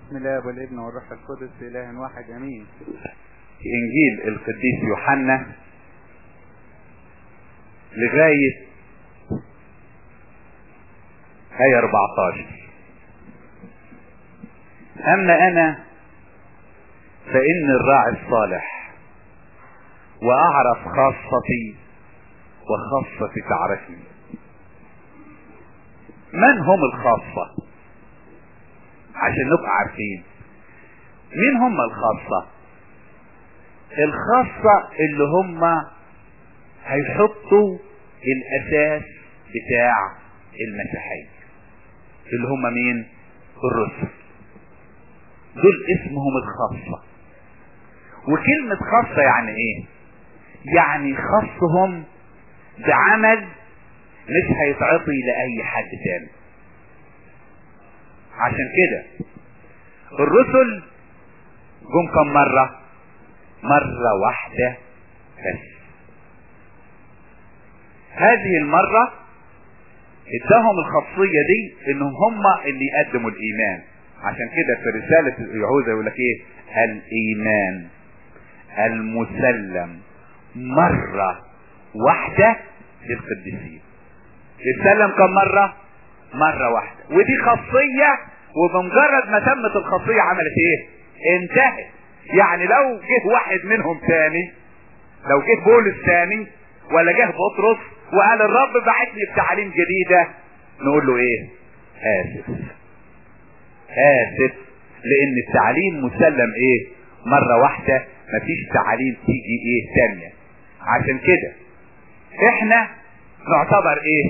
بسم الله والابن والروح القدس اله واحد امين في انجيل القديس يوحنا لغاية آية 14 أما أنا فإن الراعي الصالح وأعرف خاصتي وخاصتي تعرفني من هم الخاصة عشان نبقى عارفين مين هم الخاصة الخاصة اللي هم هيحطوا الاساس بتاع المسيحية اللي هم مين الرسل دول اسمهم الخاصة وكلمة خاصة يعني ايه يعني خصهم بعمل مش هيتعطي لأي حد تاني عشان كده الرسل جم كم مرة مرة واحدة بس هذه المرة اداهم الخاصية دي انهم هم اللي يقدموا الايمان عشان كده في رسالة يهوذا يقول لك ايه الايمان المسلم مرة واحدة للقديسين يتسلم كم مرة مرة واحدة ودي خاصية وبمجرد ما تمت الخاصية عملت ايه انتهت يعني لو جه واحد منهم تاني لو جه بولس تاني ولا جه بطرس وقال الرب بعت لي بتعاليم جديدة نقول له ايه اسف اسف لان التعليم مسلم ايه مرة واحدة مفيش تعاليم تيجي ايه تانية عشان كده احنا نعتبر ايه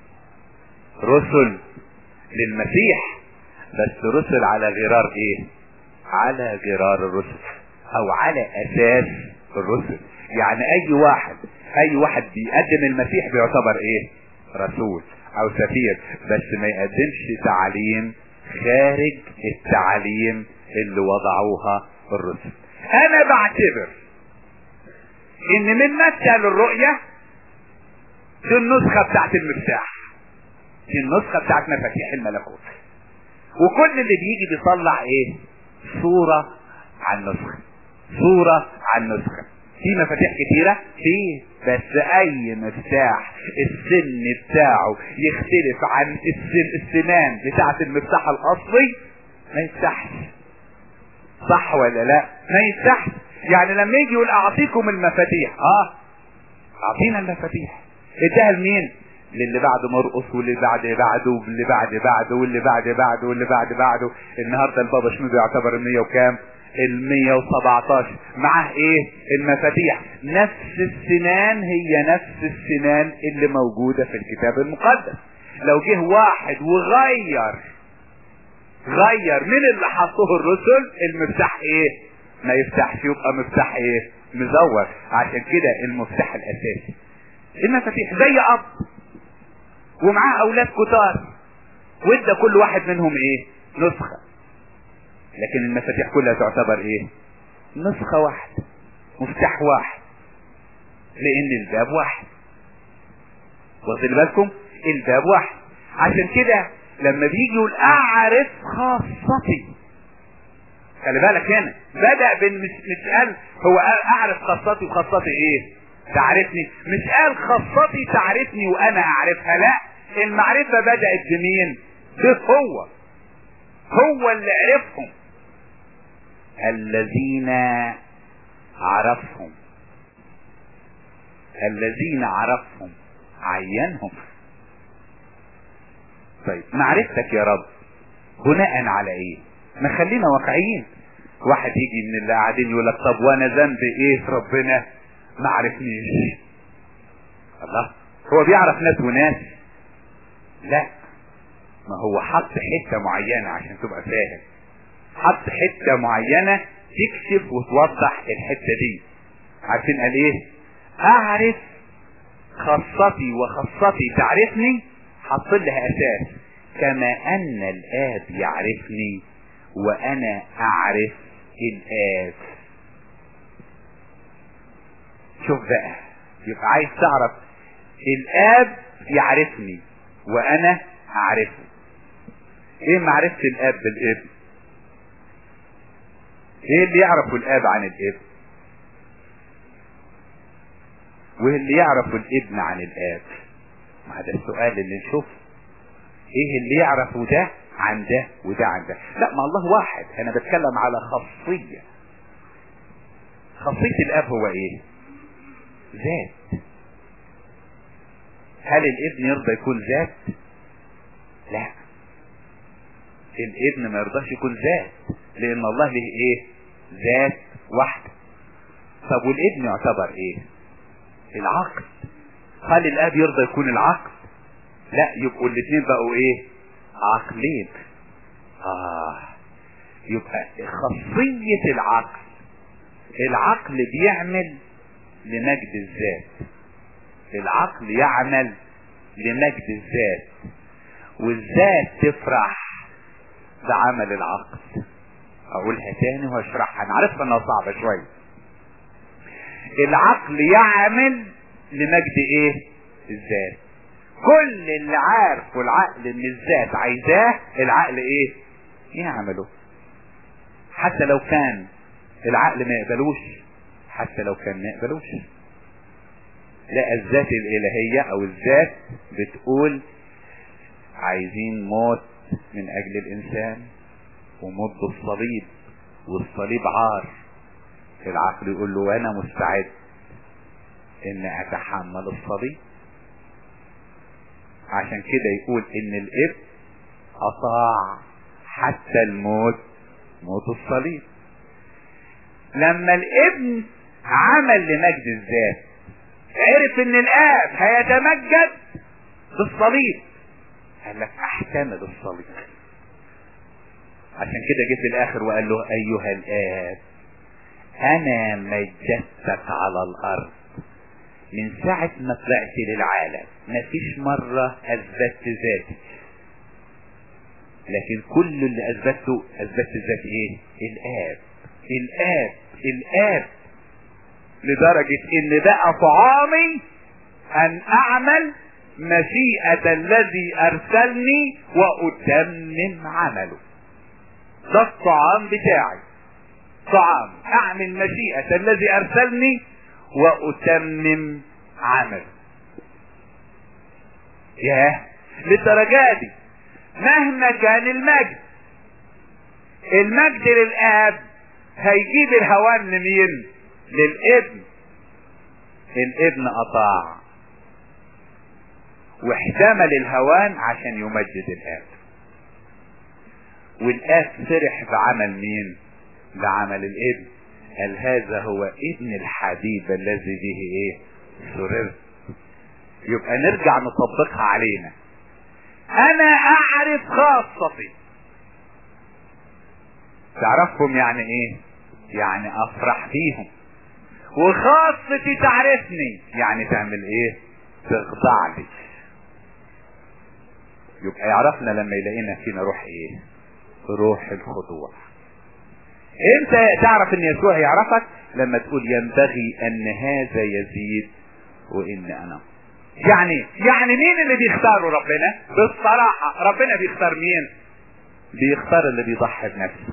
رسل للمسيح بس رسل على غرار ايه على غرار الرسل او على اساس الرسل يعني اي واحد اي واحد بيقدم المسيح بيعتبر ايه رسول او سفير بس ما يقدمش تعليم خارج التعليم اللي وضعوها الرسل انا بعتبر ان من مثل الرؤية دي النسخة بتاعت المفتاح دي النسخة بتاعت مفاتيح الملكوت وكل اللي بيجي بيطلع ايه صورة عن نسخة صورة عن نسخة في مفاتيح كتيرة في بس اي مفتاح السن بتاعه يختلف عن السن السنان بتاعت المفتاح الاصلي ما يفتحش صح ولا لا ما يفتحش يعني لما يجي يقول اعطيكم المفاتيح اه اعطينا المفاتيح اداها لمين للي بعد مرقص واللي بعد بعده واللي بعد بعده واللي بعد بعده واللي بعد بعده النهارده البابا شنو يعتبر المية وكام المية وسبعتاشر معاه ايه المفاتيح نفس السنان هي نفس السنان اللي موجودة في الكتاب المقدس لو جه واحد وغير غير من اللي حطوه الرسل المفتاح ايه ما يفتحش يبقى مفتاح ايه مزور عشان كده المفتاح الاساسي المفاتيح زي اب ومعاه اولاد كتار وادى كل واحد منهم ايه نسخة لكن المفاتيح كلها تعتبر ايه نسخة واحدة مفتاح واحد لان الباب واحد واخدين بالكم الباب واحد عشان كده لما بيجي يقول اعرف خاصتي خلي بالك هنا بدأ بان مش, مش قال هو قال اعرف خاصتي وخاصتي ايه تعرفني مش قال خاصتي تعرفني وانا اعرفها لا المعرفة بدأت بمين به هو هو اللي عرفهم الذين عرفهم الذين عرفهم عينهم طيب معرفتك يا رب بناء على ايه ما خلينا واقعيين واحد يجي من اللي قاعدين يقول لك طب وانا ذنبي ايه في ربنا ما عرفنيش الله هو بيعرف ناس وناس لا ما هو حط حتة معينة عشان تبقى فاهم حط حتة معينة تكشف وتوضح الحتة دي عارفين قال ايه اعرف خاصتي وخاصتي تعرفني حط لها اساس كما ان الاب يعرفني وانا اعرف الاب شوف بقى يبقى عايز تعرف الاب يعرفني وانا اعرفه ايه معرفة الاب بالابن ايه اللي يعرفه الاب عن الابن وايه اللي يعرفه الابن عن الاب ما ده السؤال اللي نشوفه ايه اللي يعرفه ده عن ده وده عن ده لا ما الله واحد انا بتكلم على خاصية خاصية الاب هو ايه ذات هل الابن يرضى يكون ذات لا الابن ما يرضاش يكون ذات لان الله له ايه ذات واحدة طب والابن يعتبر ايه العقل هل الاب يرضى يكون العقل لا يبقوا الاثنين بقوا ايه عقلين اه يبقى خاصية العقل العقل بيعمل لمجد الذات العقل يعمل لمجد الذات والذات تفرح بعمل العقل اقولها تاني واشرحها انا عارفها انها صعبة شوية العقل يعمل لمجد ايه الذات كل اللي عارفه العقل ان الذات عايزاه العقل ايه يعمله حتى لو كان العقل ما يقبلوش حتى لو كان ما يقبلوش لا الذات الالهية او الذات بتقول عايزين موت من اجل الانسان وموت بالصليب والصليب عار العقل يقول له وانا مستعد ان اتحمل الصليب عشان كده يقول ان الاب اطاع حتى الموت موت الصليب لما الابن عمل لمجد الذات عرف ان الاب هيتمجد بالصليب قال لك احتمل الصليب عشان كده جه في الاخر وقال له ايها الاب انا مجدتك على الارض من ساعة ما طلعت للعالم مفيش مرة اثبتت ذاتي لكن كل اللي اثبته اثبتت ذات ايه الاب الاب الاب لدرجة ان بقى طعامي ان اعمل مشيئة الذي ارسلني واتمم عمله ده الطعام بتاعي طعام اعمل مشيئة الذي ارسلني واتمم عمله ياه للدرجة دي مهما كان المجد المجد للاب هيجيب الهوان لمين للابن الابن اطاع واحتمل الهوان عشان يمجد الاب والاب فرح بعمل مين بعمل الابن قال هذا هو ابن الحبيب الذي به ايه سررت يبقى نرجع نطبقها علينا انا اعرف خاصتي تعرفهم يعني ايه يعني افرح فيهم وخاصتي تعرفني يعني تعمل ايه تخضع لي يبقى يعرفنا لما يلاقينا فينا روح ايه روح الخضوع امتى تعرف ان يسوع يعرفك لما تقول ينبغي ان هذا يزيد وان انا يعني يعني مين اللي بيختاروا ربنا بالصراحة ربنا بيختار مين بيختار اللي بيضحي بنفسه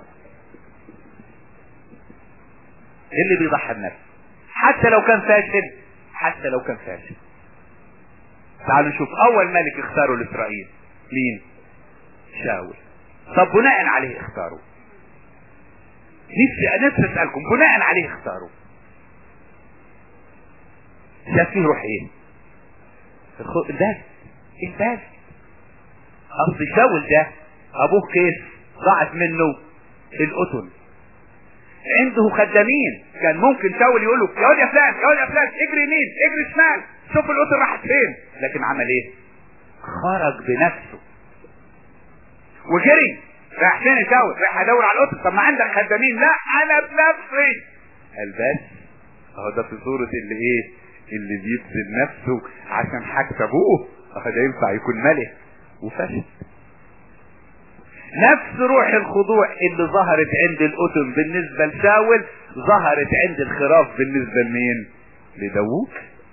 اللي بيضحي بنفسه حتى لو كان فاشل حتى لو كان فاشل تعالوا نشوف اول ملك اختاروا لاسرائيل مين شاول طب بناء عليه اختاروا نفسي نفسي اسالكم بناء عليه اختاروا شاف فيه روح ايه الباس الباس اصل شاول ده ابوه كيف ضاعت منه القطن عنده خدامين كان ممكن شاول يقول له يا واد يا فلان يا واد يا فلان اجري يمين اجري شمال شوف القطن راحت فين لكن عمل ايه خرج بنفسه وجري رايح فين يا شاول رايح ادور على القطن طب ما عندك خدامين لا انا بنفسي قال بس اهو ده في صورة اللي ايه اللي بيبذل نفسه عشان حاجة ابوه اهو ده ينفع يكون ملك وفشل نفس روح الخضوع اللي ظهرت عند القطن بالنسبة لشاول ظهرت عند الخراف بالنسبة لمين لداوود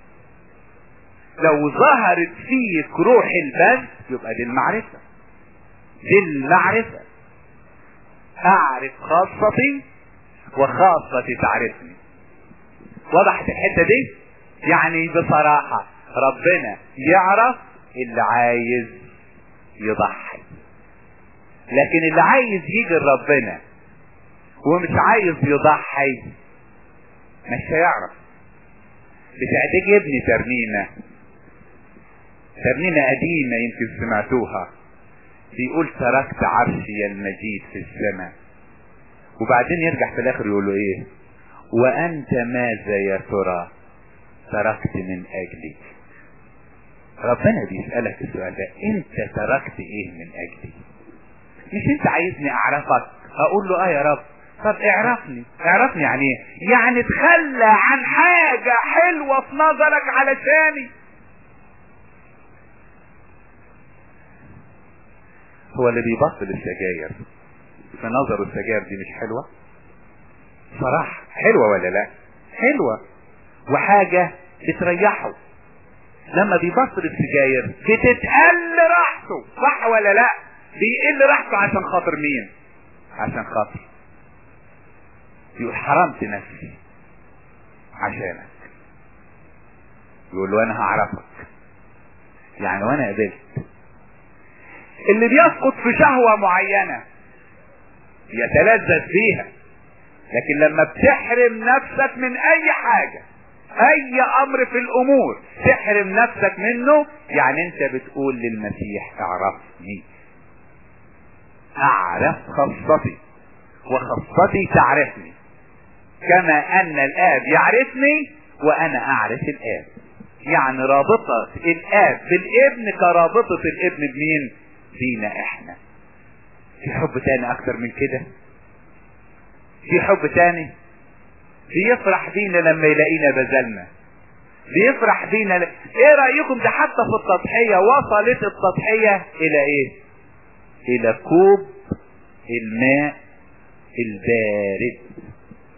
لو ظهرت فيك روح البذل يبقى دي المعرفة دي المعرفة اعرف خاصتي وخاصتي تعرفني وضحت الحتة دي يعني بصراحة ربنا يعرف اللي عايز يضحي لكن اللي عايز يجي لربنا ومش عايز يضحي مش هيعرف بتعجبني ترنيمة ترنيمة قديمة يمكن سمعتوها بيقول تركت عرشي المجيد في السماء وبعدين يرجع في الاخر يقول له ايه وانت ماذا يا ترى تركت من اجلي ربنا بيسألك السؤال ده انت تركت ايه من اجلي مش انت عايزني اعرفك اقول له اه يا رب طب اعرفني اعرفني يعني ايه يعني تخلى عن حاجة حلوة في نظرك علشاني هو اللي بيبطل السجاير في نظره السجاير دي مش حلوة صراحة حلوة ولا لا حلوة وحاجة بتريحه لما بيبطل السجاير بتتقل راحته صح ولا لا بيقل راحته عشان خاطر مين عشان خاطر يقول حرمت نفسي عشانك يقول له انا هعرفك يعني وانا قبلت اللي بيسقط في شهوة معينة يتلذذ فيها لكن لما بتحرم نفسك من اي حاجة اي امر في الامور تحرم نفسك منه يعني انت بتقول للمسيح اعرفني اعرف خاصتي وخاصتي تعرفني كما ان الاب يعرفني وانا اعرف الاب يعني رابطة الاب بالابن كرابطة الابن بمين فينا احنا في حب تاني اكتر من كده في حب تاني بيفرح بينا لما يلاقينا بذلنا بيفرح بينا ل... ايه رأيكم ده حتى في التضحية وصلت التضحية الى ايه الى كوب الماء البارد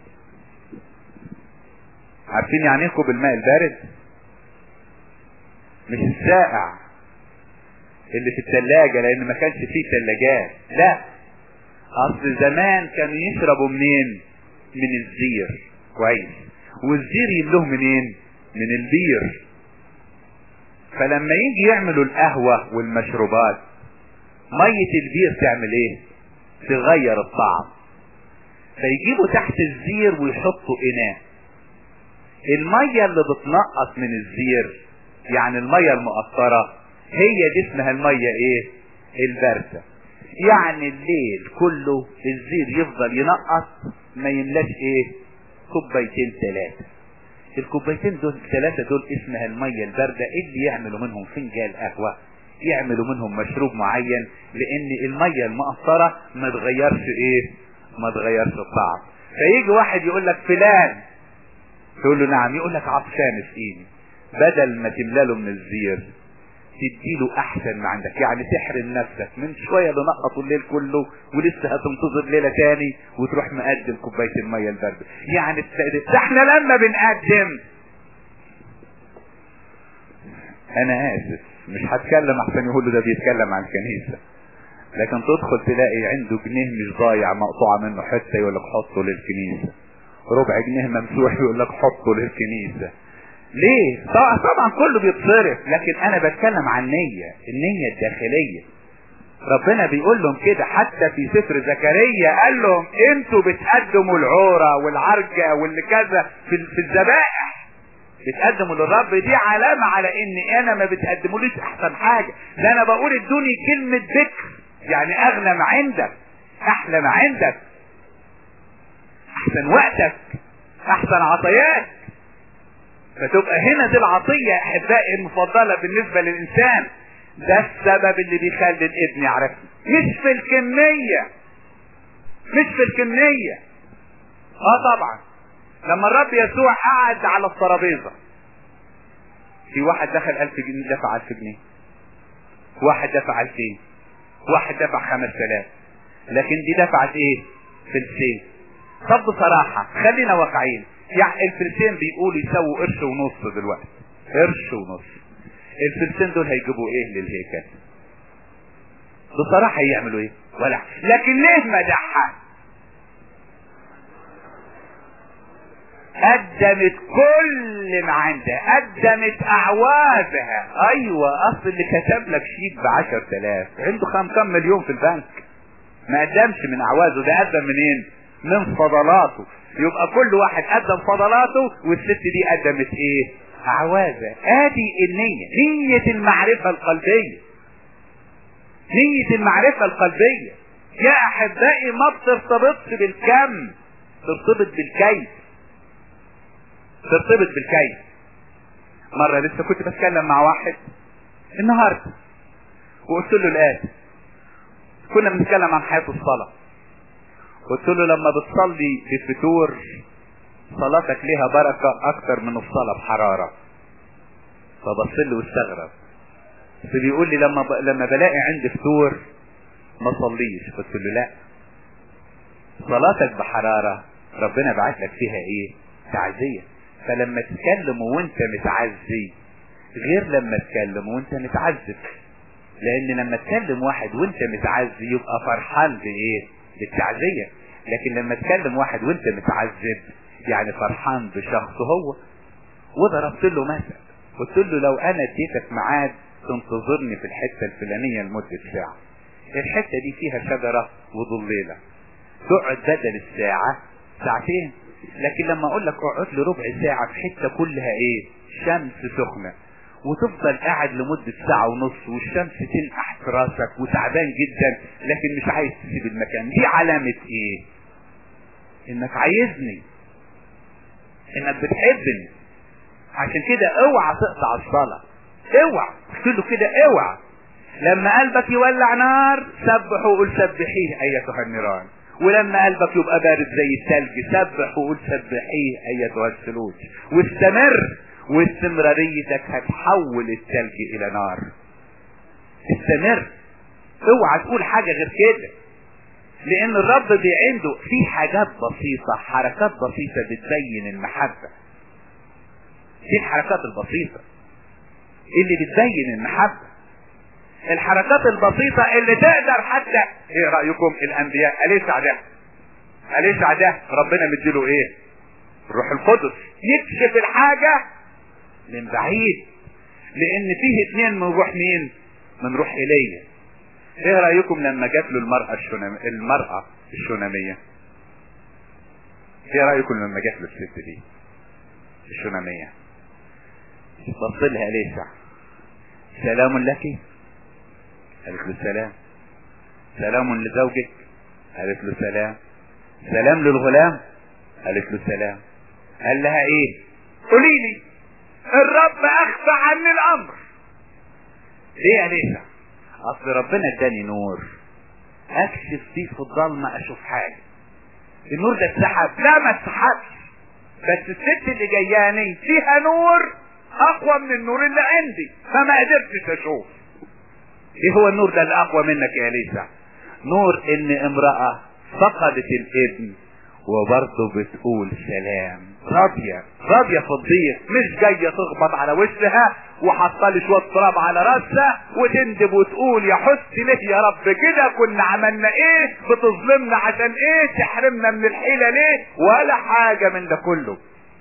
عارفين يعني ايه كوب الماء البارد مش الساقع اللي في التلاجة لان ما كانش فيه تلاجات لا اصل زمان كانوا يشربوا منين من الزير كويس والزير يملوه منين من البير فلما يجي يعملوا القهوة والمشروبات مية البير تعمل ايه تغير الطعم فيجيبوا تحت الزير ويحطوا اناء المية اللي بتنقص من الزير يعني المية المقطرة هي دي اسمها المية ايه الباردة يعني الليل كله الزير يفضل ينقص ما يملاش ايه كوبايتين ثلاثة الكوبايتين دول ثلاثة دول اسمها المية الباردة اللي يعملوا منهم فنجان قهوة يعملوا منهم مشروب معين لان المية المقطرة ما تغيرش ايه ما تغيرش الطعم فيجي واحد يقول لك فلان تقول له نعم يقول لك عطشان اسقيني بدل ما تملاله من الزير تديله احسن ما عندك يعني تحرم نفسك من شوية بنقطوا الليل كله ولسه هتنتظر ليلة تاني وتروح مقدم كوباية المية الباردة يعني ده احنا لما بنقدم انا اسف مش هتكلم احسن يقول له ده بيتكلم عن الكنيسة لكن تدخل تلاقي عنده جنيه مش ضايع مقطوعة منه حتة يقول لك حطه للكنيسة ربع جنيه ممسوح يقول لك حطه للكنيسة ليه طبعا كله بيتصرف لكن انا بتكلم عن نية النية الداخلية ربنا بيقول لهم كده حتى في سفر زكريا قال لهم انتوا بتقدموا العورة والعرجة واللي كذا في, في الذبائح بتقدموا للرب دي علامة على ان انا ما بتقدموليش احسن حاجة ده انا بقول ادوني كلمة ذكر يعني اغنى ما عندك احلى ما عندك احسن وقتك احسن عطيات فتبقى هنا دي العطية احبائي المفضلة بالنسبة للانسان ده السبب اللي بيخلي الابن يعرفني مش في الكمية مش في الكمية اه طبعا لما الرب يسوع قعد على الترابيزة في واحد دخل الف جنيه دفع الف جنيه واحد دفع الفين واحد دفع خمس تلاف لكن دي دفعت ايه فلسين طب بصراحة خلينا واقعين يعني الفلسين بيقولوا يسووا قرش ونص دلوقتي قرش ونص الفلسين دول هيجيبوا ايه للهيكل بصراحة يعملوا ايه ولا لكن ليه مدحها قدمت كل ما عندها قدمت اعوازها ايوه اصل اللي كتب لك شيك بعشر تلاف عنده كم كم مليون في البنك ما قدمش من اعوازه ده قدم منين من فضلاته يبقى كل واحد قدم فضلاته والست دي قدمت ايه اعوازة ادي النية نية المعرفة القلبية نية المعرفة القلبية يا احبائي ما بترتبطش بالكم ترتبط بالكيف ترتبط بالكيف مرة لسه كنت بتكلم مع واحد النهاردة وقلت له الآتي كنا بنتكلم عن حياة الصلاة قلت له لما بتصلي في الفتور صلاتك ليها بركة اكتر من الصلاة بحرارة فبص له واستغرب فبيقول لي لما ب... لما بلاقي عندي فتور ما صليش قلت له لا صلاتك بحرارة ربنا بعت لك فيها ايه تعزية فلما تتكلم وانت متعزي غير لما تتكلم وانت متعذب لان لما تكلم واحد وانت متعزي يبقى فرحان بايه بالتعزية لكن لما تكلم واحد وانت متعذب يعني فرحان بشخصه هو وضربت له مثل قلت له لو انا اديتك ميعاد تنتظرني في الحتة الفلانية لمدة ساعة الحتة دي فيها شجرة وظليلة تقعد بدل الساعة ساعتين لكن لما اقول لك اقعد لي ربع ساعة في حتة كلها ايه شمس سخنة وتفضل قاعد لمدة ساعة ونص والشمس تنقح في راسك وتعبان جدا لكن مش عايز تسيب المكان دي علامة ايه انك عايزني انك بتحبني عشان كده اوعى تقطع الصلاة اوعى قلت له كده اوعى لما قلبك يولع نار سبح وقول سبحيه ايتها النيران ولما قلبك يبقى بارد زي الثلج سبح وقول سبحيه ايتها الثلوج واستمر واستمراريتك هتحول الثلج الى نار استمر اوعى تقول حاجة غير كده لان الرب بي عنده في حاجات بسيطة حركات بسيطة بتبين المحبة دي الحركات البسيطة اللي بتبين المحبة الحركات البسيطة اللي تقدر حتى ايه رأيكم الانبياء اليسع ده اليسع ده ربنا مديله ايه الروح القدس يكشف الحاجة من بعيد لان فيه اتنين من روح مين من روح ايليا ايه رأيكم لما جات له المرأة الشنم... المرأة الشنامية ايه رأيكم لما جات له الست دي الشنامية بص لها اليسع سلام لك قالت له سلام سلام لزوجك قالت له سلام سلام للغلام قالت له سلام قال لها ايه قولي لي الرب اخفى عني الامر ليه يا ليسا اصل ربنا اداني نور اكشف فيه في الضلمة اشوف حاجة النور ده اتسحب لا ما اتسحبش بس الست اللي جاياني فيها نور اقوى من النور اللي عندي فما قدرتش اشوف ايه هو النور ده اللي اقوى منك يا ليسا نور ان امرأة فقدت الابن وبرضه بتقول سلام راضية راضية في الضيق مش جاية تخبط على وشها وحطلي شوية تراب على راسها وتندب وتقول يا حس ليه يا رب كده كنا عملنا ايه بتظلمنا عشان ايه تحرمنا من الحيلة ليه ولا حاجة من ده كله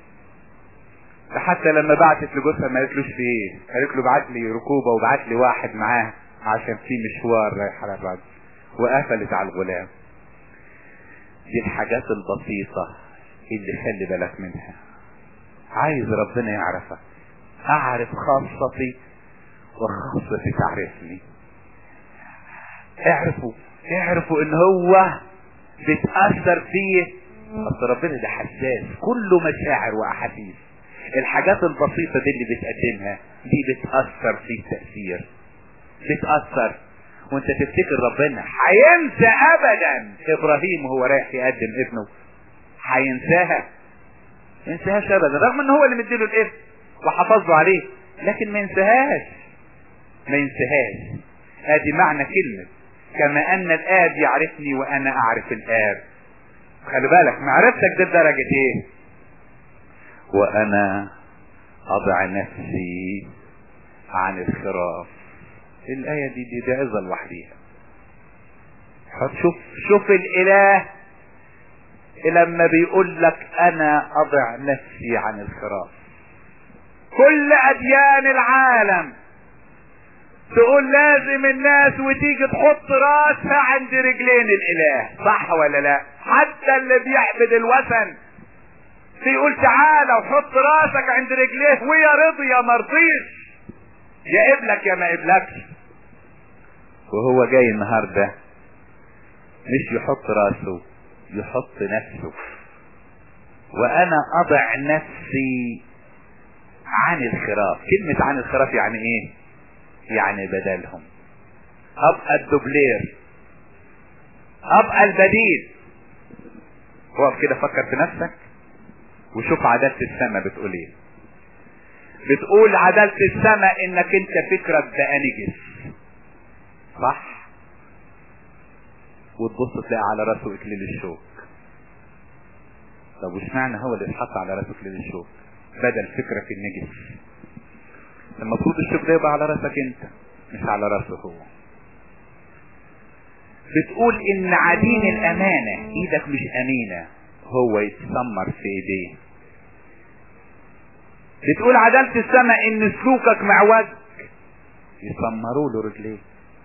حتى لما بعتت لجوزها ما قالتلوش في ايه قالت له بعت لي ركوبة وبعت لي واحد معاه عشان في مشوار رايح على بعض وقفلت على الغلام دي الحاجات البسيطة اللي خلي بالك منها عايز ربنا يعرفك اعرف خاصتي وخاصتي تعرفني اعرفوا اعرفوا ان هو بتأثر فيه اصل ربنا ده حساس كله مشاعر واحاسيس الحاجات البسيطة دي اللي بتقدمها دي بتأثر فيه تأثير بتأثر وانت تفتكر ربنا هينسى ابدا ابراهيم وهو رايح يقدم ابنه هينساها ما ينساهاش ابدا رغم ان هو اللي مديله الابن وحافظ له عليه لكن ما ينساهاش ما ينساهاش ادي معنى كلمة كما ان الاب يعرفني وانا اعرف الاب خلي بالك معرفتك ده درجة ايه وانا اضع نفسي عن الخراف الآية دي دي, دي عظة لوحديها شوف شوف الإله لما بيقول لك انا اضع نفسي عن الخراف كل اديان العالم تقول لازم الناس وتيجي تحط راسها عند رجلين الاله صح ولا لا حتى اللي بيعبد الوثن يقول تعالى وحط راسك عند رجليه ويا رضي يا مرضيش يا قبلك يا ما قبلكش وهو جاي النهارده مش يحط راسه يحط نفسه وانا اضع نفسي عن الخراف كلمة عن الخراف يعني ايه يعني بدلهم ابقى الدوبلير ابقى البديل اقف كده فكر في نفسك وشوف عدالة السماء بتقول ايه بتقول عدالة السماء انك انت فكرك بقى نجس صح وتبص تلاقي على راسه اكليل الشوك طب وش معنى هو اللي اتحط على راسه اكليل الشوك بدل فكرك النجس المفروض الشوك ده يبقى على راسك انت مش على راسه هو بتقول ان عدين الامانة ايدك مش امينة هو يتسمر في ايديه بتقول عدالة السماء ان سلوكك معوج يسمروا له رجليه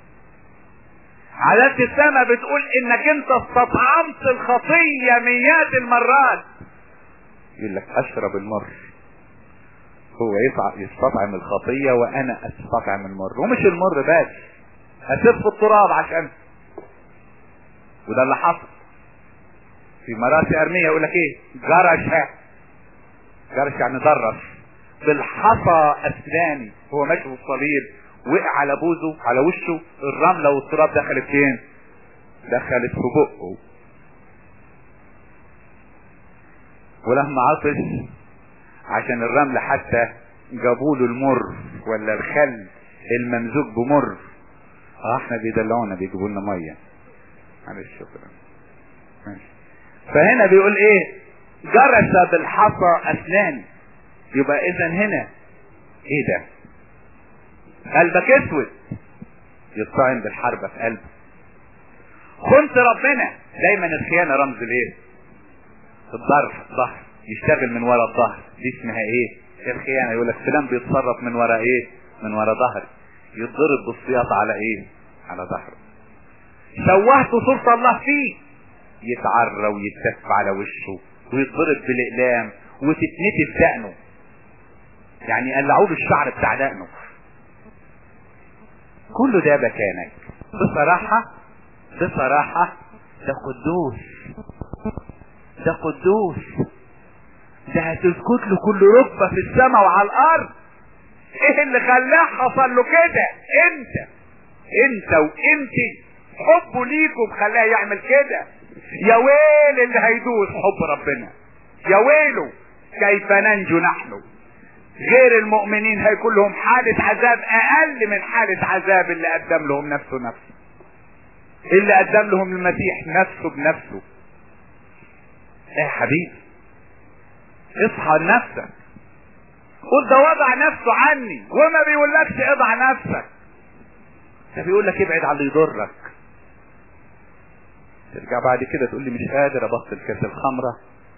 عدالة السماء بتقول انك انت استطعمت الخطية مئات المرات يقول لك اشرب المر هو يستطعم الخطية وانا استطعم المر ومش المر بس هتف التراب عشان وده اللي حصل في مراسي ارمية يقول لك ايه جرش جرش يعني درس بالحصى اسناني هو ماشي في الصليب وقع على بوزه على وشه الرملة والتراب دخلت فين دخلت في بقه ولما عطش عشان الرمل حتى جابوا له المر ولا الخل الممزوج بمر اه احنا بيدلعونا بيجيبوا لنا ميه معلش شكرا ماشي فهنا بيقول ايه جرس بالحصى اسناني يبقى اذا هنا ايه ده قلبك اسود يطعن بالحربة في قلبه خنت ربنا دايما الخيانة رمز الايه الظرف الظهر يشتغل من ورا الظهر دي اسمها ايه الخيانة يقول لك فلان بيتصرف من ورا ايه من ورا ظهر يتضرب بالسياط على ايه على ظهره شوهت صورة الله فيه يتعرى ويتف على وشه ويتضرب بالاقلام وتتنتف دقنه يعني يقلعوا له الشعر بتاع دقنه كله ده مكانك بصراحة بصراحة ده قدوس ده قدوس ده هتسكت له كل ركبة في السماء وعلى الارض ايه اللي خلاه حصل له كده انت انت وانت حبه ليكم خلاه يعمل كده يا ويل اللي هيدوس حب ربنا يا ويله كيف ننجو نحن غير المؤمنين هيكون لهم حالة عذاب اقل من حالة عذاب اللي قدم لهم نفسه نفسه اللي قدم لهم المسيح نفسه بنفسه ايه يا حبيبي اصحى لنفسك قول ده وضع نفسه عني وما بيقولكش اضع نفسك ده بيقول لك ابعد عن اللي يضرك ترجع بعد كده تقول لي مش قادر ابطل كاس الخمرة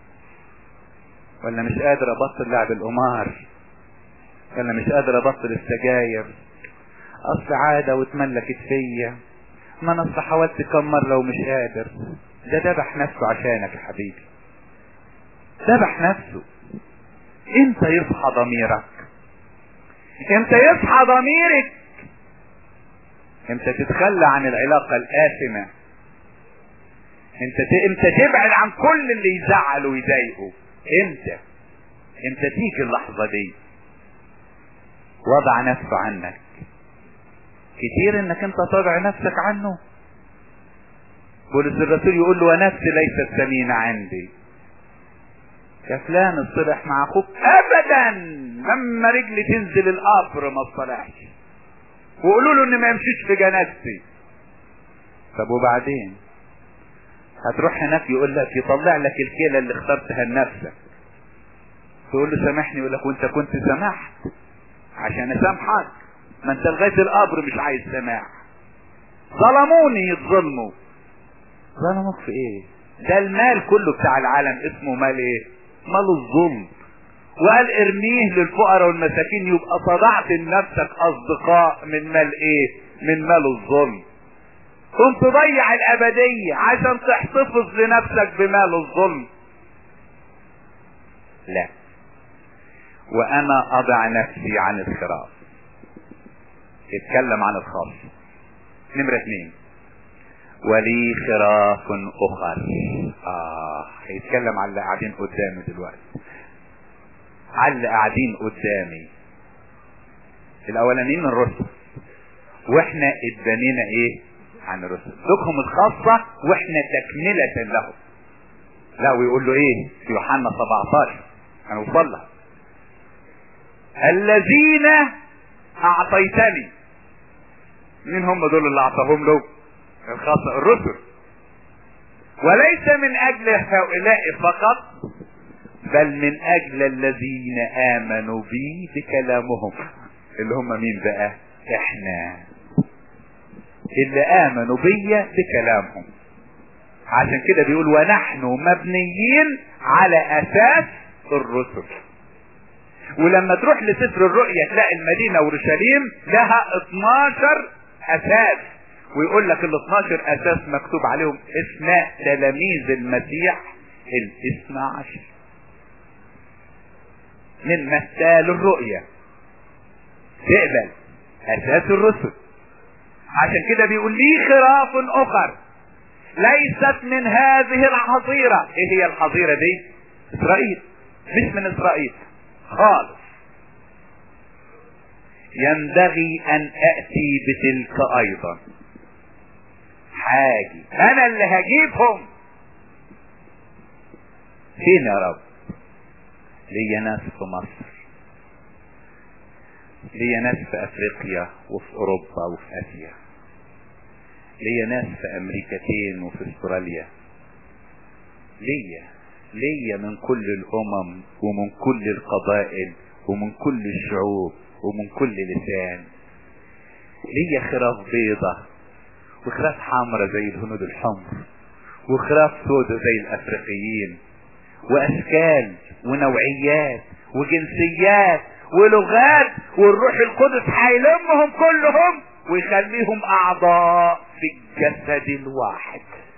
ولا مش قادر ابطل لعب القمار ولا مش قادر ابطل السجاير اصل عادة واتملكت فيا ما انا اصل حاولت كم مرة ومش قادر ده ذبح نفسه عشانك يا حبيبي ذبح نفسه امتى يصحى ضميرك امتى يصحى ضميرك امتى تتخلى عن العلاقة الآثمة انت ت... امتى تبعد عن كل اللي يزعل ويضايقه امتى امتى تيجي اللحظة دي وضع نفسه عنك كتير انك انت تضع نفسك عنه بولس الرسول يقول له ونفسي ليست ثمينة عندي يا فلان اصطلح مع اخوك ابدا لما رجلي تنزل القبر ما اصطلحش وقولوا له ان ما يمشيش في جنازتي طب وبعدين هتروح هناك يقول لك يطلع لك الكيلة اللي اخترتها لنفسك تقول له سامحني يقول لك وانت كنت سمحت عشان اسامحك ما انت لغايه القبر مش عايز سماح ظلموني يتظلموا ظلموك في ايه ده المال كله بتاع العالم اسمه مال ايه مال الظلم وقال ارميه للفقراء والمساكين يبقى صنعت لنفسك اصدقاء من مال ايه من مال الظلم كنت تضيع الابدية عشان تحتفظ لنفسك بمال الظلم لا وانا اضع نفسي عن الخراف اتكلم عن الخاص نمرة اثنين ولي خراف اخر اه هيتكلم على اللي قاعدين قدامي دلوقتي على اللي قاعدين قدامي الاولانيين الرسل واحنا اتبنينا ايه عن الرسل لكم الخاصة واحنا تكملة لهم لا ويقول له ايه في يوحنا 17 هنوصل لها الذين اعطيتني مين هم دول اللي اعطاهم له الخاصة الرسل وليس من اجل هؤلاء فقط بل من اجل الذين امنوا بي بكلامهم اللي هم مين بقى احنا اللي امنوا بي بكلامهم عشان كده بيقول ونحن مبنيين على اساس الرسل ولما تروح لسفر الرؤيا تلاقي المدينة اورشليم لها 12 اساس ويقول لك ال 12 اساس مكتوب عليهم اسماء تلاميذ المسيح الاثنى عشر من مثال الرؤيا تقبل اساس الرسل عشان كده بيقول لي خراف اخر ليست من هذه الحظيرة ايه هي الحظيرة دي اسرائيل مش من اسرائيل خالص ينبغي ان اتي بتلك ايضا حاجي انا اللي هجيبهم فين يا رب ليا ناس في مصر ليا ناس في افريقيا وفي اوروبا وفي اسيا ليا ناس في امريكتين وفي استراليا ليا ليا من كل الامم ومن كل القبائل ومن كل الشعوب ومن كل لسان ليا خراف بيضة وخراف حمرة زي الهنود الحمر وخراف سودة زي الافريقيين واشكال ونوعيات وجنسيات ولغات والروح القدس هيلمهم كلهم ويخليهم اعضاء في الجسد الواحد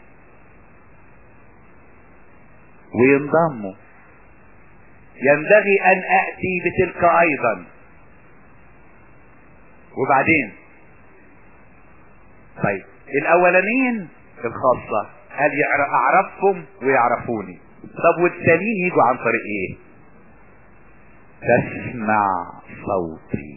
وينضموا ينبغي ان اتي بتلك ايضا وبعدين طيب الاولانيين الخاصة هل اعرفهم ويعرفوني طب والتانيين يجوا عن طريق ايه تسمع صوتي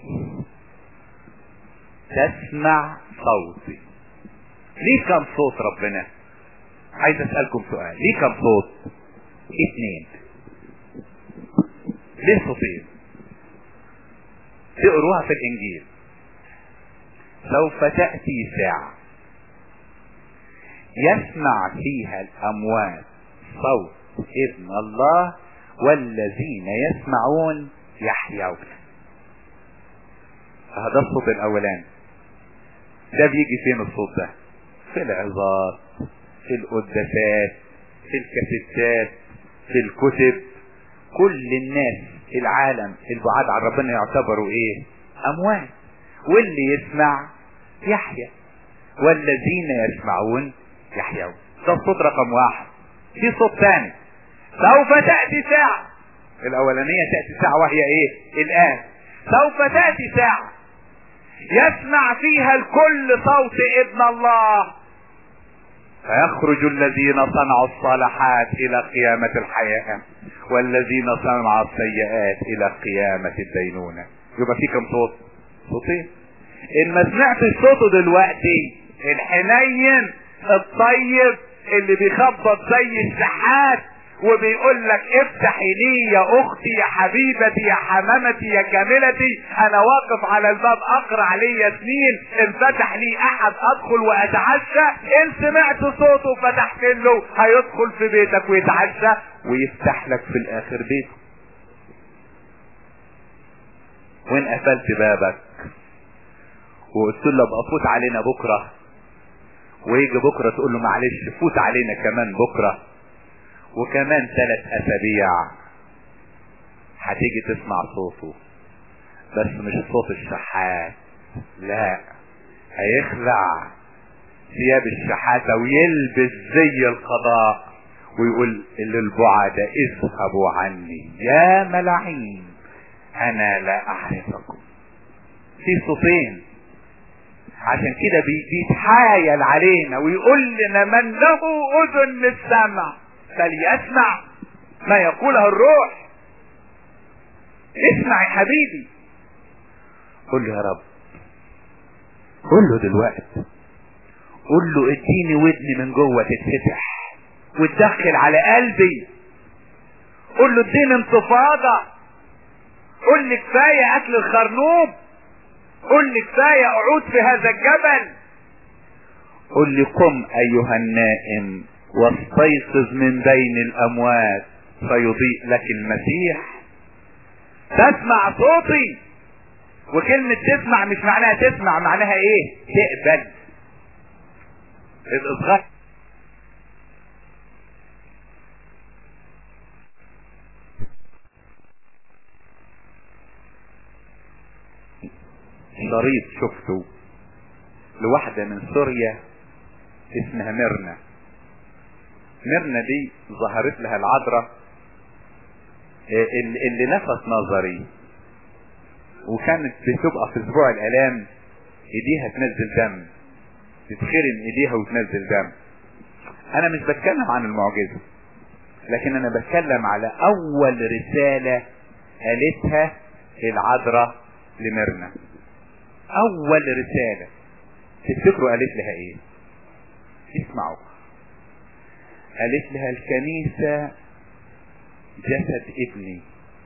تسمع صوتي ليه كم صوت ربنا عايز اسألكم سؤال ليه كم صوت اتنين ليه صوتين تقروها في الانجيل سوف تأتي ساعة يسمع فيها الاموات صوت ابن الله والذين يسمعون يحيون هذا الصوت الاولاني ده بيجي فين الصوت ده في العظات في القداسات في الكاسيتات في الكتب كل الناس في العالم البعاد عن ربنا يعتبروا ايه اموات واللي يسمع يحيا والذين يسمعون يحيون ده الصوت رقم واحد في صوت ثاني سوف تأتي ساعة الأولانية تأتي ساعة وهي إيه؟ الآن سوف تأتي ساعة يسمع فيها الكل صوت ابن الله فيخرج الذين صنعوا الصالحات إلى قيامة الحياة والذين صنعوا السيئات إلى قيامة الدينونة يبقى في كم صوت؟ صوتين إن ما سمعتش صوته دلوقتي الحنين الطيب اللي بيخبط زي الشحات وبيقول لك افتحي لي يا اختي يا حبيبتي يا حمامتي يا جميلتي انا واقف على الباب اقرع لي سنين ان فتح لي احد ادخل واتعشى ان سمعت صوته فتحت له هيدخل في بيتك ويتعشى ويفتح لك في الاخر بيته وان قفلت بابك وقلت له ابقى فوت علينا بكره ويجي بكره تقول له معلش فوت علينا كمان بكره وكمان ثلاث اسابيع هتيجي تسمع صوته بس مش صوت الشحات لا هيخلع ثياب الشحاتة ويلبس زي القضاء ويقول للبعداء اذهبوا عني يا ملاعين انا لا اعرفكم في صوتين عشان كده بيتحايل علينا ويقول لنا من له اذن للسمع فليسمع ما يقوله الروح اسمع يا حبيبي قل له يا رب قل له دلوقتي قل له اديني ودني من جوه تتفتح وتدخل على قلبي قل له اديني انتفاضة قل لي كفاية اكل الخرنوب قل لي كفاية اقعد في هذا الجبل قل لي قم ايها النائم واستيقظ من بين الاموات فيضيء لك المسيح تسمع صوتي وكلمة تسمع مش معناها تسمع معناها ايه تقبل الاصغاء شريط شفته لواحدة من سوريا اسمها ميرنا ميرنا دي ظهرت لها العذراء اللي لفت نظري وكانت بتبقى في اسبوع الالام ايديها تنزل دم تتخرم ايديها وتنزل دم انا مش بتكلم عن المعجزة لكن انا بتكلم على اول رسالة قالتها العذراء لميرنا اول رسالة تفتكروا قالت لها ايه اسمعوا قالت لها الكنيسة جسد ابني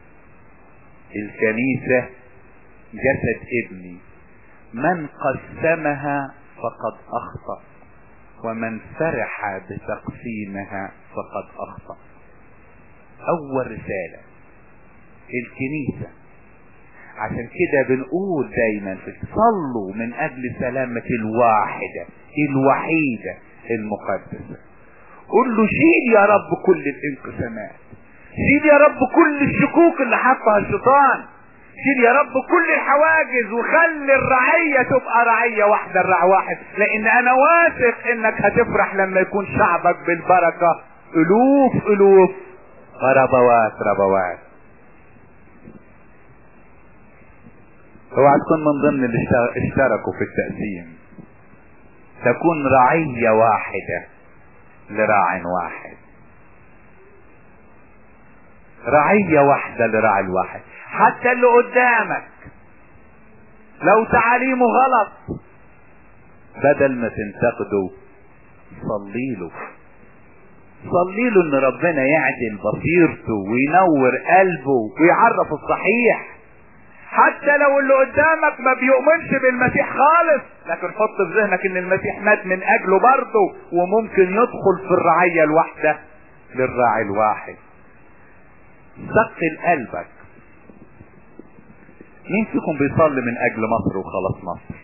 الكنيسة جسد ابني من قسمها فقد اخطأ ومن فرح بتقسيمها فقد اخطأ اول رسالة الكنيسة عشان كده بنقول دايما صلوا من اجل سلامة الواحدة الوحيدة المقدسة قل له شيل يا رب كل الانقسامات شيل يا رب كل الشكوك اللي حطها الشيطان شيل يا رب كل الحواجز وخلي الرعية تبقى رعية واحدة الرع واحد لان انا واثق انك هتفرح لما يكون شعبك بالبركة الوف الوف ربوات ربوات اوعى تكون من ضمن اللي اشتركوا في التقسيم تكون رعية واحدة لراع واحد رعية واحدة لراعي الواحد حتى اللي قدامك لو تعاليمه غلط بدل ما تنتقده صلي له صلي له ان ربنا يعدل بصيرته وينور قلبه ويعرف الصحيح حتى لو اللي قدامك ما بيؤمنش بالمسيح خالص لكن حط في ذهنك ان المسيح مات من اجله برضه وممكن يدخل في الرعية الواحدة للراعي الواحد ثقل قلبك مين فيكم بيصلي من اجل مصر وخلاص مصر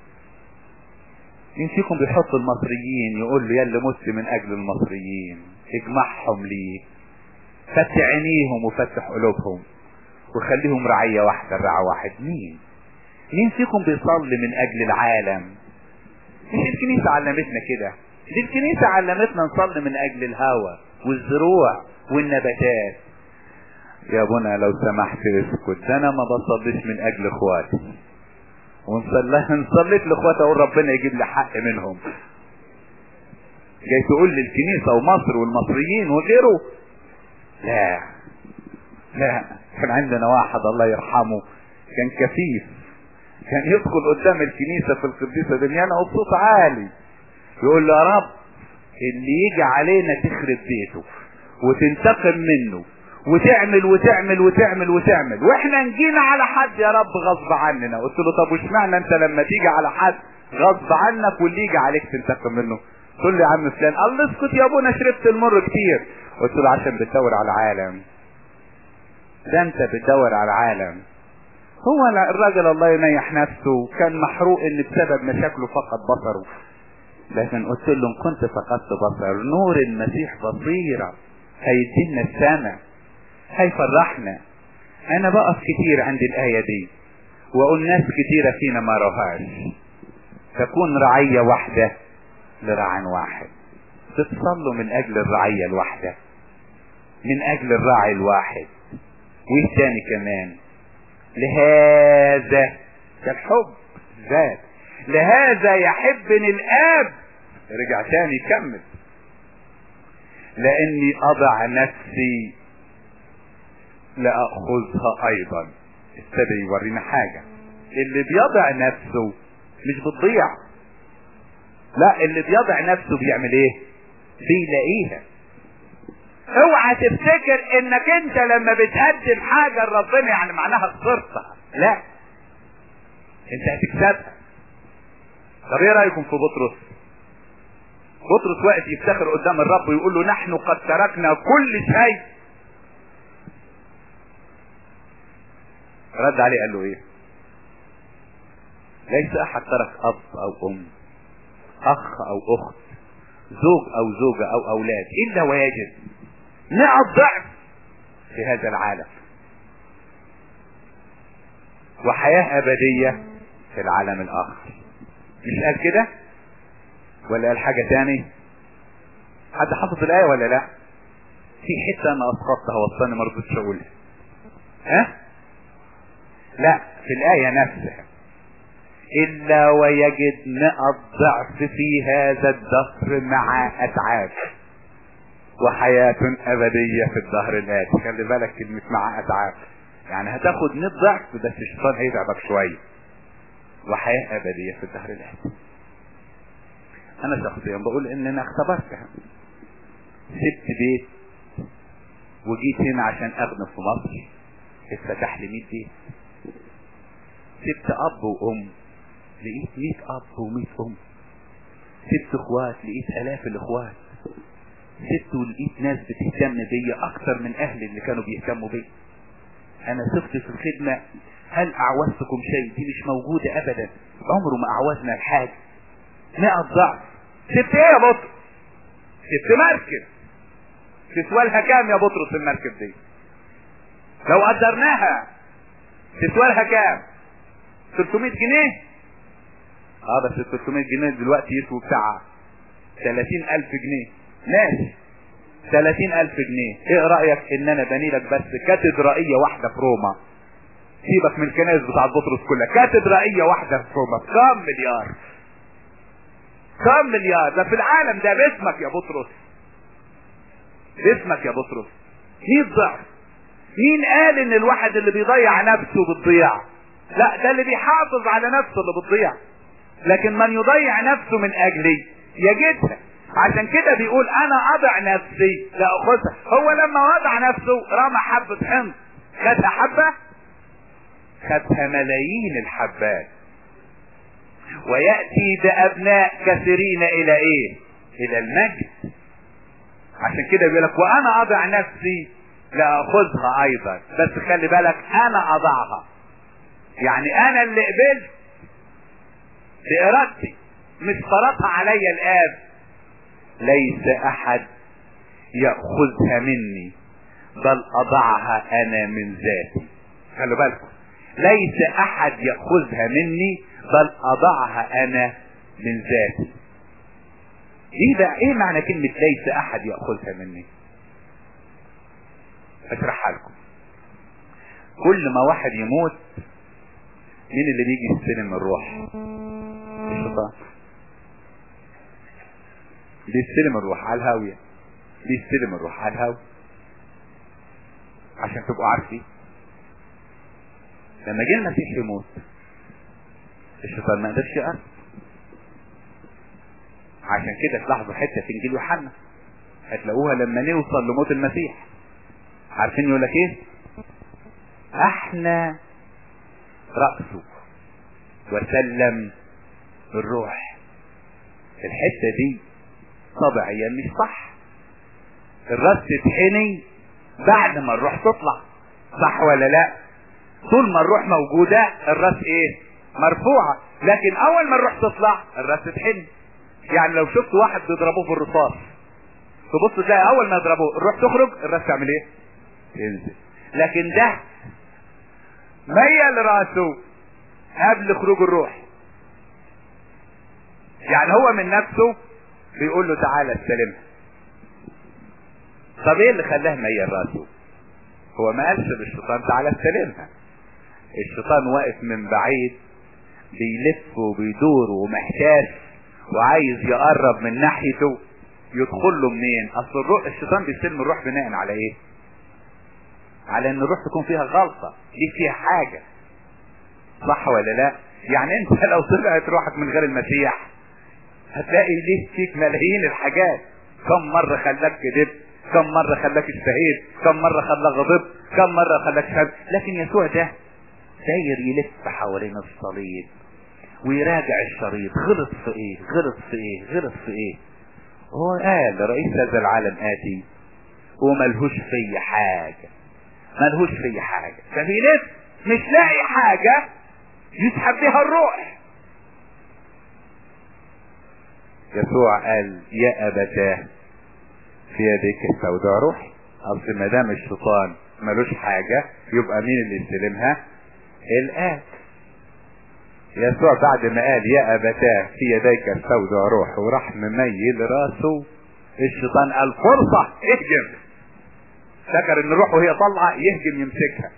مين فيكم بيحط المصريين يقول له يلا مسلم من اجل المصريين اجمعهم ليه فتح عينيهم وفتح قلوبهم وخليهم رعية واحدة الرعى واحد مين مين فيكم بيصلي من اجل العالم مش الكنيسة علمتنا كده دي الكنيسة علمتنا نصلي من اجل الهوى والزروع والنباتات يا ابونا لو سمحت اسكت ده انا ما بصليش من اجل اخواتي ونصلي صليت لاخواتي اقول ربنا يجيب لي حق منهم جاي تقول لي الكنيسة ومصر والمصريين وغيره لا لا كان عندنا واحد الله يرحمه كان كفيف كان يدخل قدام الكنيسة في القديسة دميانة وبصوت عالي يقول له يا رب اللي يجي علينا تخرب بيته وتنتقم منه وتعمل وتعمل وتعمل وتعمل واحنا نجينا على حد يا رب غصب عننا قلت له طب واشمعنى انت لما تيجي على حد غصب عنك واللي يجي عليك تنتقم منه تقول لي يا عم فلان قال لي اسكت يا ابونا شربت المر كتير قلت له عشان بتدور على العالم ده انت بتدور على العالم هو الراجل الله ينيح نفسه كان محروق ان بسبب مشاكله فقد بصره لكن قلت له ان كنت فقدت بصر نور المسيح بصيرة هيدينا السماء هيفرحنا انا بقف كتير عند الاية دي واقول ناس كتيرة فينا ما رهاش تكون رعية واحدة لرعان واحد تتصلوا من اجل الرعية الواحدة من اجل الراعي الواحد وايه تاني كمان لهذا كالحب ذات لهذا يحبني الاب رجع تاني يكمل لاني اضع نفسي لاخذها ايضا ابتدى يورينا حاجة اللي بيضع نفسه مش بتضيع لا اللي بيضع نفسه بيعمل ايه بيلاقيها اوعى تفتكر انك انت لما بتقدم حاجة لربنا يعني معناها خسرتها لا انت هتكسبها طب ايه رايكم في بطرس بطرس واقف يفتخر قدام الرب ويقول له نحن قد تركنا كل شيء رد عليه قال له ايه ليس احد ترك اب او ام اخ او اخت زوج او زوجة او اولاد الا ويجد نقط ضعف في هذا العالم وحياة ابدية في العالم الاخر مش قال كده ولا قال حاجة تاني حد حافظ الايه ولا لا في حتة انا اسقطتها وصلني ما رضيتش اقولها ها لا في الآية نفسها إلا ويجد نقط ضعف في هذا الدهر مع أتعاب وحياة أبدية في الدهر الآتي خلي بالك كلمة مع أتعاب يعني هتاخد نقط ضعف بس الشيطان هيتعبك شوية وحياة أبدية في الدهر الآتي أنا شخصيا بقول إن أنا اختبرتها سبت بيت وجيت هنا عشان أخدم في مصر اتفتح لي 100 بيت سبت اب وام لقيت مئة اب ومئة ام سبت اخوات لقيت الاف الاخوات سبت ولقيت ناس بتهتم بيا اكتر من اهلي اللي كانوا بيهتموا بيا انا صفت في الخدمة هل اعوزتكم شيء دي مش موجودة ابدا عمره ما اعوزنا الحاجة نقط ضعف سبت ايه يا بطرس سبت مركب تسوى لها كام يا بطرس المركب دي لو قدرناها تسوى لها كام 300 جنيه اه بس ال 300 جنيه دلوقتي يسووا بتاع 30000 جنيه ماشي 30000 جنيه ايه رأيك ان انا بني لك بس كاتدرائية واحدة في روما سيبك من الكنائس بتاعت بطرس كلها كاتدرائية واحدة في روما كم مليار كم مليار ده في العالم ده باسمك يا بطرس باسمك يا بطرس 100 ضعف مين قال ان الواحد اللي بيضيع نفسه بتضيع لا ده اللي بيحافظ على نفسه اللي بتضيع لكن من يضيع نفسه من اجلي يجدها عشان كده بيقول انا اضع نفسي لاخذها هو لما وضع نفسه رمى حبة حمض خدها حبة خدها ملايين الحبات ويأتي بأبناء كثيرين إلى إيه؟ إلى المجد عشان كده بيقول لك وأنا أضع نفسي لأخذها أيضا بس خلي بالك أنا أضعها يعني أنا اللي قبلت بإرادتي مش فرضها عليا الآب ليس أحد يأخذها مني بل أضعها أنا من ذاتي خلوا بالكم ليس أحد يأخذها مني بل أضعها أنا من ذاتي ايه بقى ايه معنى كلمة ليس احد يأخذها مني اشرحها لكم كل ما واحد يموت مين اللي بيجي يستلم الروح الشيطان بيستلم الروح على الهاوية بيستلم الروح على الهاوية عشان تبقوا عارفين لما جه المسيح يموت الشيطان ما قدرش يقرب عشان كده تلاحظوا حته في انجيل يوحنا هتلاقوها لما نوصل لموت المسيح عارفين يقول لك ايه احنا رأسه وسلم الروح الحته دي طبيعيا مش صح الراس تتحني بعد ما الروح تطلع صح ولا لا طول ما الروح موجوده الراس ايه مرفوعه لكن اول ما الروح تطلع الراس تتحني يعني لو شفت واحد بيضربوه بالرصاص تبص تلاقي اول ما يضربوه الروح تخرج الراس تعمل ايه تنزل لكن ده ميل راسه قبل خروج الروح يعني هو من نفسه بيقول له تعالى استلمها طب ايه اللي خلاه ميل راسه هو ما قالش للشيطان تعالى استلمها الشيطان واقف من بعيد بيلف وبيدور ومحتاس وعايز يقرب من ناحيته يدخل له منين اصل الروح الشيطان بيستلم الروح بناء على ايه على ان الروح تكون فيها غلطة دي فيها حاجة صح ولا لا يعني انت لو طلعت روحك من غير المسيح هتلاقي ليه فيك ملايين الحاجات كم مرة خلاك كذبت كم مرة خلاك اشتهيت كم مرة خلاك غضبت كم مرة خلاك شاب لكن يسوع ده داير يلف حوالين الصليب ويراجع الشريط غلط في ايه غلط في ايه غلط في ايه هو قال رئيس هذا العالم اتي وملهوش في حاجة ملهوش في حاجة ففي ناس مش لاقي حاجة يسحب بها الروح يسوع قال يا ابتاه في يديك استودع روحي اصل ما دام الشيطان ملوش حاجة يبقى مين اللي يستلمها الآب يسوع بعد ما قال يا أبتاه في يديك استودع روح وراح مميل راسه الشيطان قال فرصة اهجم فكر ان روحه وهي طالعة يهجم يمسكها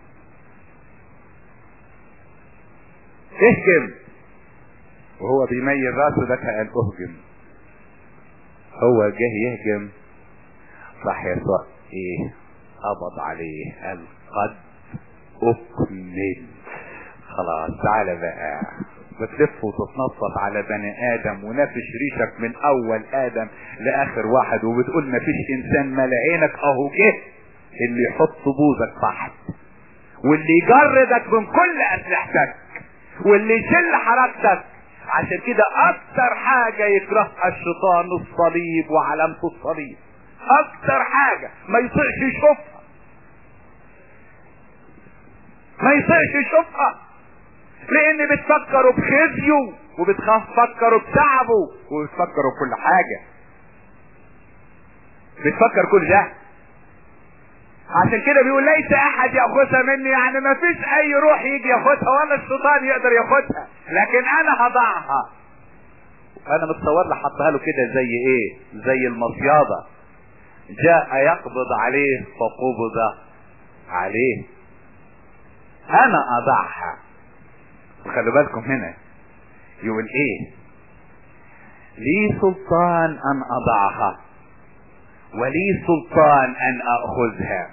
اهجم وهو بيميل راسه ده قال اهجم هو جه يهجم راح يسوع ايه قبض عليه قال قد اكمل خلاص تعالى بقى بتلف وتتنطط على بني ادم ونافش ريشك من اول ادم لاخر واحد وبتقول مفيش انسان مال عينك اهو جه اللي يحط بوزك تحت واللي يجردك من كل اسلحتك واللي يشل حركتك عشان كده اكتر حاجة يكرهها الشيطان الصليب وعلامة الصليب اكتر حاجة ما يطيقش يشوفها ما يطيقش يشوفها لان بتفكروا بخزيه وبتفكروا بتعبه وبتفكروا بكل حاجة بتفكر كل ده عشان كده بيقول ليس احد ياخذها مني يعني ما فيش اي روح يجي ياخدها ولا الشيطان يقدر ياخدها لكن انا هضعها انا متصور لي حطها له كده زي ايه زي المصياده جاء يقبض عليه فقبض عليه انا اضعها وخلوا بالكم هنا يقول ايه لي سلطان ان اضعها ولي سلطان ان اخذها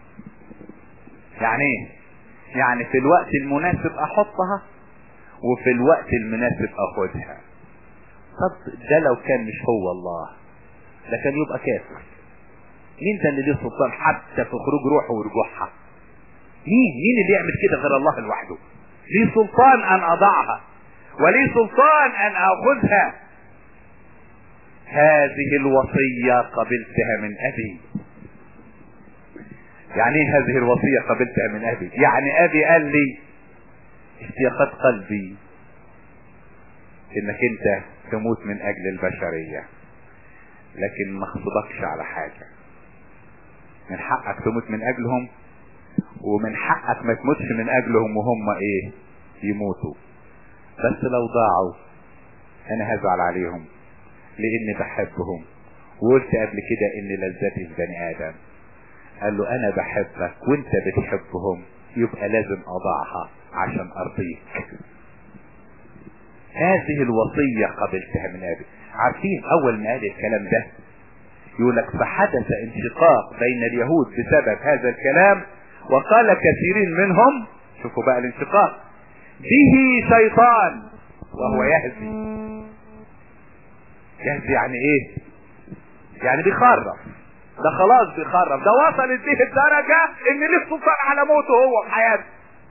يعني ايه يعني في الوقت المناسب احطها وفي الوقت المناسب اخذها طب ده لو كان مش هو الله ده كان يبقى كافر مين ده اللي ليه سلطان حتى في خروج روحه ورجوعها مين مين اللي يعمل كده غير الله لوحده لي سلطان ان اضعها ولي سلطان ان اخذها هذه الوصية قبلتها من ابي يعني ايه هذه الوصية قبلتها من ابي يعني ابي قال لي اشتياقات قلبي انك انت تموت من اجل البشرية لكن ما خصبكش على حاجة من حقك تموت من اجلهم ومن حقك ما تموتش من اجلهم وهم ايه يموتوا بس لو ضاعوا انا هزعل عليهم لاني بحبهم وقلت قبل كده ان لذتي في بني ادم قال له انا بحبك وانت بتحبهم يبقى لازم اضعها عشان ارضيك هذه الوصية قبلتها من ابي عارفين اول ما قال الكلام ده يقول لك فحدث انشقاق بين اليهود بسبب هذا الكلام وقال كثيرين منهم شوفوا بقى الانشقاق به شيطان وهو يهزي يهزي يعني ايه يعني بيخرف ده خلاص بيخرف ده وصلت به الدرجة ان ليه سلطان على موته هو في حياته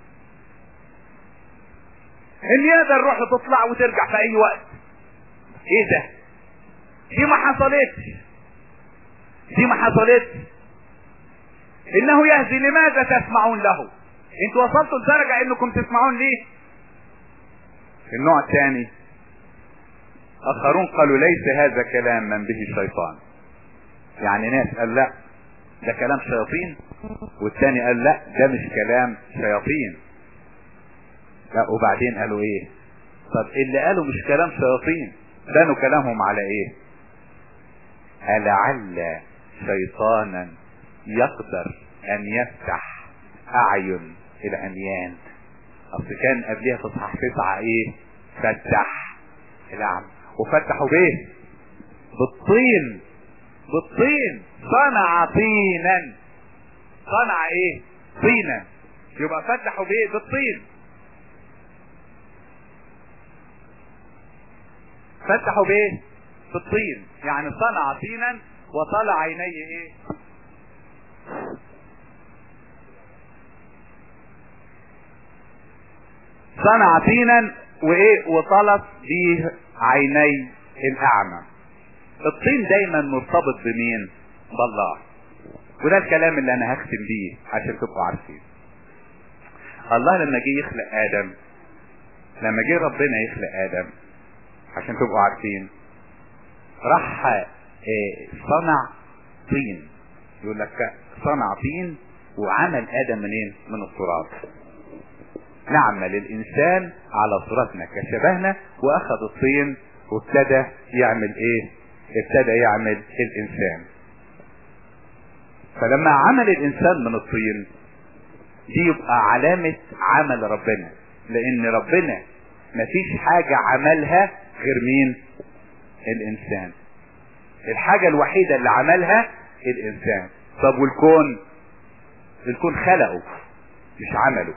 ان يقدر روحه تطلع وترجع في اي وقت ايه ده دي ما حصلتش دي ما حصلتش انه يهزي لماذا تسمعون له انتوا وصلتوا لدرجة انكم تسمعون ليه النوع الثاني اخرون قالوا ليس هذا كلام من به الشيطان يعني ناس قال لا ده كلام شياطين والتاني قال لا ده مش كلام شياطين لا وبعدين قالوا ايه طب اللي قالوا مش كلام شياطين بنوا كلامهم على ايه ألعل شيطانا يقدر ان يفتح اعين العميان اصل كان قبلها في اصحاح تسعة ايه فتح الاعمى وفتحوا بايه بالطين بالطين صنع طينا صنع ايه طينا يبقى فتحوا بايه بالطين فتحوا بايه بالطين يعني صنع طينا وطلع عيني ايه صنع طينا وايه وطلت به عيني الاعمى الطين دايما مرتبط بمين بالله وده الكلام اللي انا هختم بيه عشان تبقوا عارفين الله لما جه يخلق ادم لما جه ربنا يخلق ادم عشان تبقوا عارفين راح إيه صنع طين يقول لك صنع طين وعمل ادم منين من التراب نعمل الانسان على صورتنا كشبهنا واخذ الطين وابتدى يعمل ايه ابتدى يعمل الانسان فلما عمل الانسان من الطين دي يبقى علامة عمل ربنا لان ربنا مفيش حاجة عملها غير مين الانسان الحاجة الوحيدة اللي عملها الانسان طب والكون الكون خلقه مش عمله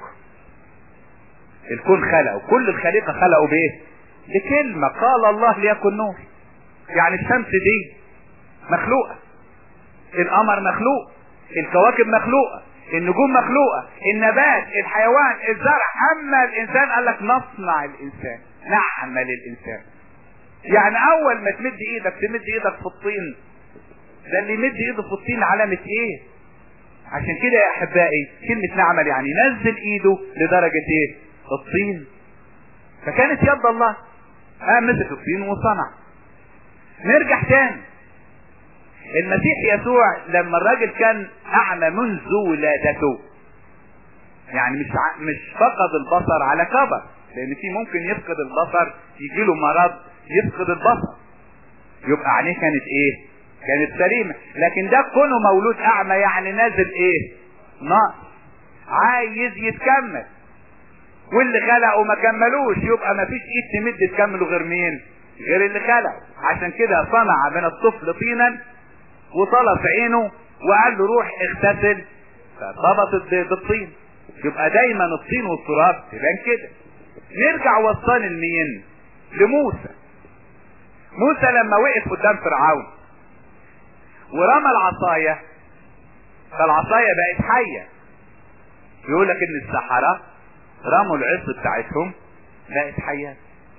الكون خلقه كل الخليقة خلقوا بايه بكلمة قال الله ليكن نور يعني الشمس دي مخلوقة القمر مخلوق الكواكب مخلوقة النجوم مخلوقة النبات الحيوان الزرع اما الانسان قال لك نصنع الانسان نعمل الانسان يعني اول ما تمد ايدك تمد ايدك في الطين ده اللي يمد ايده في الطين علامة ايه عشان كده يا احبائي كلمة نعمل يعني نزل ايده لدرجة ايه الطين فكانت يد الله اه مسك الطين وصنع نرجع تاني المسيح يسوع لما الراجل كان اعمى منذ ولادته يعني مش ع... مش فقد البصر على كبر لان في ممكن يفقد البصر يجي له مرض يفقد البصر يبقى عينيه كانت ايه كانت سليمة لكن ده كونه مولود اعمى يعني نازل ايه ناقص عايز يتكمل واللي خلقه ما كملوش يبقى ما فيش ايد تمد تكمله غير مين غير اللي خلقه عشان كده صنع من الطفل طينا وطلب عينه وقال له روح اغتسل فارتبطت بالطين يبقى دايما الطين والتراب تبان كده نرجع وصلنا لمين لموسى موسى لما وقف قدام فرعون ورمى العصاية فالعصاية بقت حية يقول لك ان السحرة رموا العصا بتاعتهم بقت حيات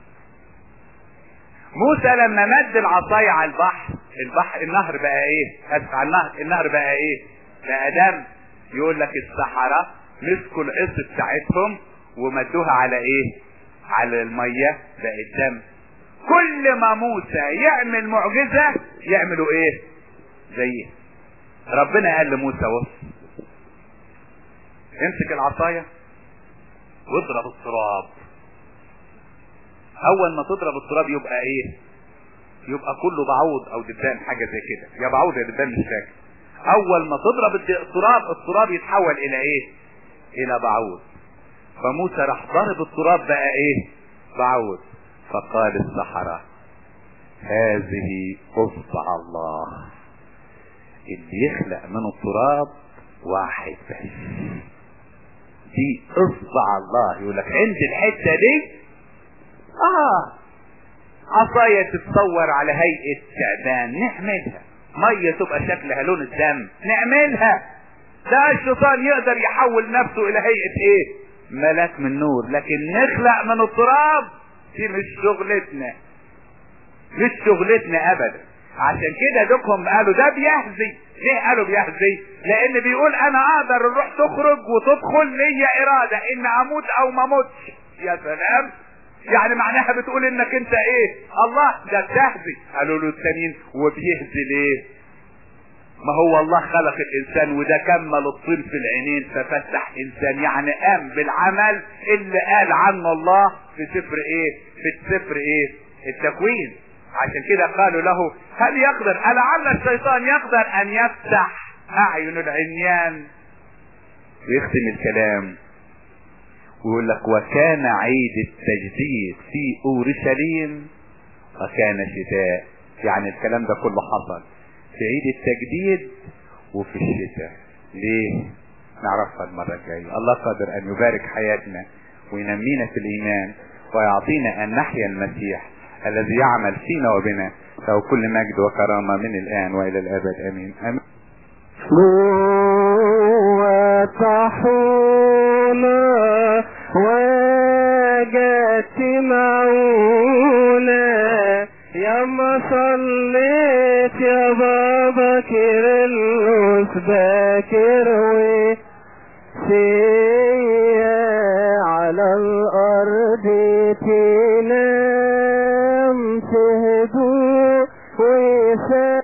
موسى لما مد العصاية على البحر البحر النهر بقى ايه اسف على النهر النهر بقى ايه بقى دم يقول لك السحرة مسكوا العصا بتاعتهم ومدوها على ايه على المية بقت دم كل ما موسى يعمل معجزة يعملوا ايه زيه ربنا قال لموسى بص امسك العصاية واضرب التراب اول ما تضرب التراب يبقى ايه يبقى كله بعوض او دبان حاجة زي كده يا بعوض يا دبان مش فاكر اول ما تضرب التراب التراب يتحول الى ايه الى بعوض فموسى راح ضرب التراب بقى ايه بعوض فقال السحرة هذه اصبع الله اللي يخلق من التراب واحد بس دي اصبع الله يقول لك عند الحته دي اه عصاية تتصور على هيئة تعبان نعملها مية تبقى شكلها لون الدم نعملها ده الشيطان يقدر يحول نفسه الى هيئة ايه ملاك من نور لكن نخلق من التراب دي مش شغلتنا مش شغلتنا ابدا عشان كده دوكهم قالوا ده بيهزي ليه قالوا بيهزي لان بيقول انا اقدر الروح تخرج وتدخل ليا ارادة ان اموت او ما اموتش يا سلام يعني معناها بتقول انك انت ايه الله ده بتهزي قالوا له التانيين وبيهزي ليه ما هو الله خلق الانسان وده كمل الطين في العينين ففتح انسان يعني قام بالعمل اللي قال عنه الله في سفر ايه في السفر ايه التكوين عشان كده قالوا له هل يقدر ألعل الشيطان يقدر ان يفتح اعين العميان ويختم الكلام ويقول لك وكان عيد التجديد في اورشليم وكان شتاء يعني الكلام ده كله حصل في عيد التجديد وفي الشتاء ليه نعرفها المرة الجاية الله قادر ان يبارك حياتنا وينمينا في الايمان ويعطينا ان نحيا المسيح الذي يعمل فينا وبنا له كل مجد وكرامة من الان والى الابد امين امين وطحونا وجت معونا يا ما صليت يا بابا كيرلس باكر وسيا على الأرض تنام تهدو ويسا